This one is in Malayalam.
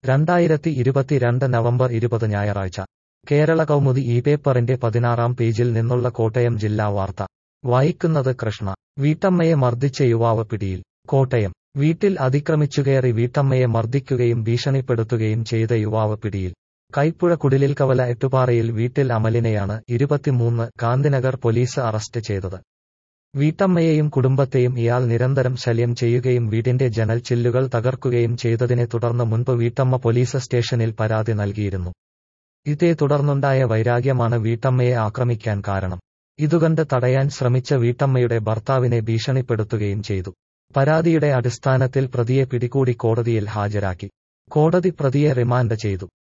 രണ്ടായിരത്തി ഇരുപത്തിരണ്ട് നവംബർ ഇരുപത് ഞായറാഴ്ച കേരള കൗമുദി ഈ പേപ്പറിന്റെ പതിനാറാം പേജിൽ നിന്നുള്ള കോട്ടയം ജില്ലാ വാർത്ത വായിക്കുന്നത് കൃഷ്ണ വീട്ടമ്മയെ മർദ്ദിച്ച യുവാവ് പിടിയിൽ കോട്ടയം വീട്ടിൽ അതിക്രമിച്ചുകയറി വീട്ടമ്മയെ മർദ്ദിക്കുകയും ഭീഷണിപ്പെടുത്തുകയും ചെയ്ത യുവാവ് പിടിയിൽ കൈപ്പുഴ കുടിലിൽ കവല എട്ടുപാറയിൽ വീട്ടിൽ അമലിനെയാണ് ഇരുപത്തിമൂന്ന് ഗാന്ധിനഗർ പോലീസ് അറസ്റ്റ് ചെയ്തത് വീട്ടമ്മയെയും കുടുംബത്തെയും ഇയാൾ നിരന്തരം ശല്യം ചെയ്യുകയും വീടിന്റെ ജനൽ ചില്ലുകൾ തകർക്കുകയും ചെയ്തതിനെ തുടർന്ന് മുൻപ് വീട്ടമ്മ പോലീസ് സ്റ്റേഷനിൽ പരാതി നൽകിയിരുന്നു ഇതേ തുടർന്നുണ്ടായ വൈരാഗ്യമാണ് വീട്ടമ്മയെ ആക്രമിക്കാൻ കാരണം ഇതുകണ്ട് തടയാൻ ശ്രമിച്ച വീട്ടമ്മയുടെ ഭർത്താവിനെ ഭീഷണിപ്പെടുത്തുകയും ചെയ്തു പരാതിയുടെ അടിസ്ഥാനത്തിൽ പ്രതിയെ പിടികൂടി കോടതിയിൽ ഹാജരാക്കി കോടതി പ്രതിയെ റിമാൻഡ് ചെയ്തു